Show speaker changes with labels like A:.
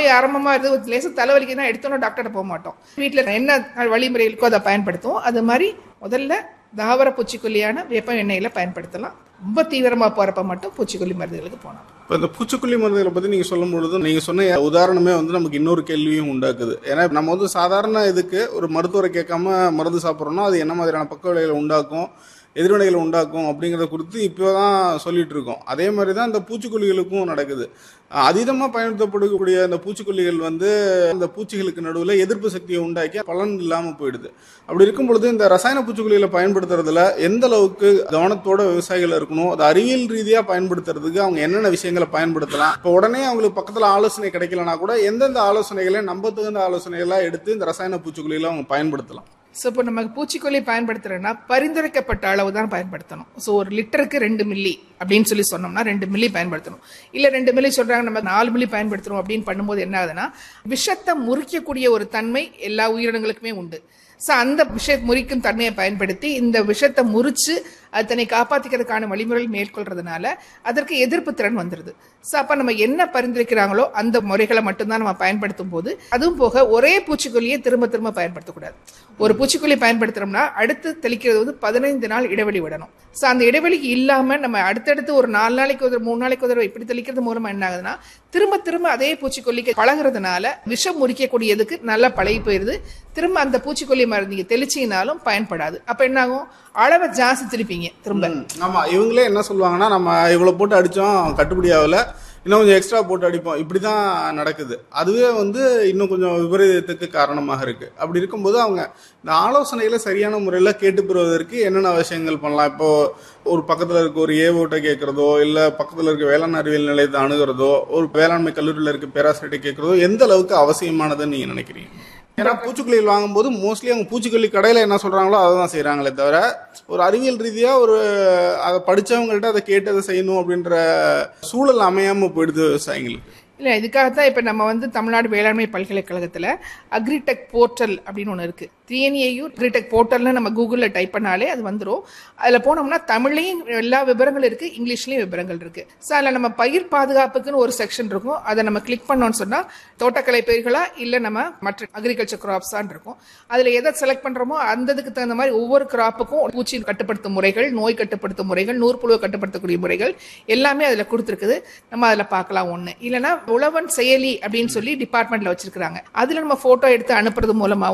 A: நோய் ஆரம்பமா இருந்து லேசா தலைவலிக்குன்னா எடுத்தோன்னு டாக்டர்கிட்ட போக மாட்டோம் வீட்டில் என்ன வழிமுறைகளுக்கோ அதை பயன்படுத்துவோம் அது மாதிரி முதல்ல தாவர பூச்சிக்கொல்லியான வேப்ப எண்ணெயில பயன்படுத்தலாம் ரொம்ப தீவிரமா போறப்ப மட்டும் பூச்சிக்கொல்லி மருந்துகளுக்கு போகலாம்
B: இப்போ இந்த பூச்சிக்கொல்லி மருந்துகளை பற்றி நீங்கள் சொல்லும் பொழுது நீங்கள் சொன்ன உதாரணமே வந்து நமக்கு இன்னொரு கேள்வியும் உண்டாக்குது ஏன்னா நம்ம வந்து சாதாரண இதுக்கு ஒரு மருத்துவரை கேட்காம மருந்து சாப்பிட்றோம்னா அது என்ன மாதிரியான பக்க விளைவுகளை உண்டாக்கும் எதிர்வினைகளை உண்டாக்கும் அப்படிங்கிறத குறித்து இப்போ தான் சொல்லிட்டு இருக்கோம் அதே மாதிரி தான் இந்த பூச்சிக்கொல்லிகளுக்கும் நடக்குது அதீதமாக பயன்படுத்தப்படக்கூடிய அந்த பூச்சிக்கொல்லிகள் வந்து அந்த பூச்சிகளுக்கு நடுவில் எதிர்ப்பு சக்தியை உண்டாக்கி பலன் இல்லாமல் போயிடுது அப்படி இருக்கும் பொழுது இந்த ரசாயன பூச்சிக்கொல்லிகளை பயன்படுத்துறதுல எந்த அளவுக்கு கவனத்தோட விவசாயிகள் இருக்கணும் அது அறிவியல் ரீதியாக பயன்படுத்துறதுக்கு அவங்க என்னென்ன விஷயங்களை பயன்படுத்தலாம் இப்போ உடனே அவங்களுக்கு பக்கத்தில் ஆலோசனை கிடைக்கலனா கூட எந்தெந்த ஆலோசனைகளை நம்ப தகுந்த ஆலோசனைகளாக எடுத்து இந்த ரசாயன பூச்சிக்கொல்லிகளை அவங்க பயன்படுத்தலாம்
A: ஸோ இப்போ நம்ம பூச்சிக்கொல்லி பயன்படுத்துறோம்னா பரிந்துரைக்கப்பட்ட அளவு தான் பயன்படுத்தணும் ஸோ ஒரு லிட்டருக்கு ரெண்டு மில்லி அப்படின்னு சொல்லி சொன்னோம்னா ரெண்டு மில்லி பயன்படுத்தணும் இல்லை ரெண்டு மில்லி சொல்றாங்க நம்ம நாலு மில்லி பயன்படுத்துறோம் அப்படின்னு பண்ணும்போது என்ன ஆகுதுன்னா விஷத்தை முறிக்கக்கூடிய ஒரு தன்மை எல்லா உயிரினங்களுக்குமே உண்டு ஸோ அந்த விஷ முறிக்கும் தன்மையை பயன்படுத்தி இந்த விஷத்தை முறிச்சு அது தன்னை காப்பாற்றிக்கிறதுக்கான வழிமுறைகள் மேற்கொள்றதுனால அதற்கு எதிர்ப்பு திறன் வந்துடுது ஸோ அப்போ நம்ம என்ன பரிந்துரைக்கிறாங்களோ அந்த முறைகளை மட்டும்தான் நம்ம பயன்படுத்தும் போது அதுவும் போக ஒரே பூச்சிக்கொல்லியை திரும்ப திரும்ப பயன்படுத்தக்கூடாது ஒரு பூச்சிக்கொல்லி பயன்படுத்துறோம்னா அடுத்து தெளிக்கிறது வந்து பதினைந்து நாள் இடைவெளி விடணும் ஸோ அந்த இடைவெளிக்கு இல்லாம நம்ம அடுத்தடுத்து ஒரு நாலு நாளைக்கு ஒரு மூணு நாளைக்கு ஒரு இப்படி தெளிக்கிறது மூலமா என்ன ஆகுதுன்னா திரும்ப திரும்ப அதே பூச்சிக்கொல்லிக்கு பழகுறதுனால விஷம் முறிக்கக்கூடியதுக்கு நல்லா பழகி போயிருது திரும்ப அந்த பூச்சிக்கொல்லி மருந்து நீங்க தெளிச்சீங்கனாலும் பயன்படாது அப்ப என்ன ஆகும் அளவை ஜாஸ்தி திருப்பீங்க திரும்ப
B: ஆமா இவங்களே என்ன சொல்லுவாங்கன்னா நம்ம இவ்வளவு போட்டு அடிச்சோம் கட்டுப்படி ஆகல இன்னும் கொஞ்சம் எக்ஸ்ட்ரா போட்டு அடிப்போம் இப்படிதான் நடக்குது அதுவே வந்து இன்னும் கொஞ்சம் விபரீதத்துக்கு காரணமாக இருக்கு அப்படி இருக்கும்போது அவங்க இந்த ஆலோசனைகளை சரியான முறையில் கேட்டு பெறுவதற்கு என்னென்ன விஷயங்கள் பண்ணலாம் இப்போ ஒரு பக்கத்தில் இருக்க ஒரு ஏவோட்ட கேட்கறதோ இல்லை பக்கத்தில் இருக்க வேளாண் அறிவியல் நிலையத்தை அணுகிறதோ ஒரு வேளாண்மை கல்லூரியில் இருக்க பேராசிரியர்கிட்ட கேட்கறதோ எந்த அளவுக்கு அவசியமானதுன்னு நீங்க நினைக்கிறீங்க ஏன்னா பூச்சிக்கொல்லிகள் வாங்கும்போது மோஸ்ட்லி அவங்க பூச்சிக்கொல்லி கடையில் என்ன சொல்றாங்களோ அதை தான் செய்கிறாங்களே தவிர ஒரு அறிவியல் ரீதியாக ஒரு அதை படித்தவங்கள்ட்ட அதை கேட்டு அதை செய்யணும் அப்படின்ற சூழல் அமையாமல் போயிடுது விவசாயிங்களுக்கு
A: இல்ல இதுக்காகத்தான் இப்ப நம்ம வந்து தமிழ்நாடு வேளாண்மை பல்கலைக்கழகத்துல அக்ரிடெக் போர்ட்டல் அப்படின்னு ஒண்ணு இருக்கு டிஎன்ஏயு அக்ரிடெக் போர்ட்டல்னு நம்ம கூகுள்ல டைப் பண்ணாலே அது வந்துரும் அதுல போனோம்னா தமிழ்லையும் எல்லா விவரங்கள் இருக்கு இங்கிலீஷ்லயும் விவரங்கள் இருக்கு ஸோ அதுல நம்ம பயிர் பாதுகாப்புக்குன்னு ஒரு செக்ஷன் இருக்கும் அதை நம்ம கிளிக் பண்ணோம்னு சொன்னா தோட்டக்கலை பயிர்களா இல்ல நம்ம மற்ற அக்ரிகல்ச்சர் கிராப்ஸான் இருக்கும் அதுல எதை செலக்ட் பண்றோமோ அந்த இதுக்கு தகுந்த மாதிரி ஒவ்வொரு கிராப்புக்கும் பூச்சி கட்டுப்படுத்தும் முறைகள் நோய் கட்டுப்படுத்தும் முறைகள் நூற்புழுவை கட்டுப்படுத்தக்கூடிய முறைகள் எல்லாமே அதுல கொடுத்துருக்குது நம்ம அதுல பார்க்கலாம் ஒண்ணு இல்லைன்னா உழவன் செயலி அப்படின்னு சொல்லி டிபார்ட்மெண்ட்ல வச்சிருக்காங்க அதுல நம்ம போட்டோ எடுத்து அனுப்புறது மூலமா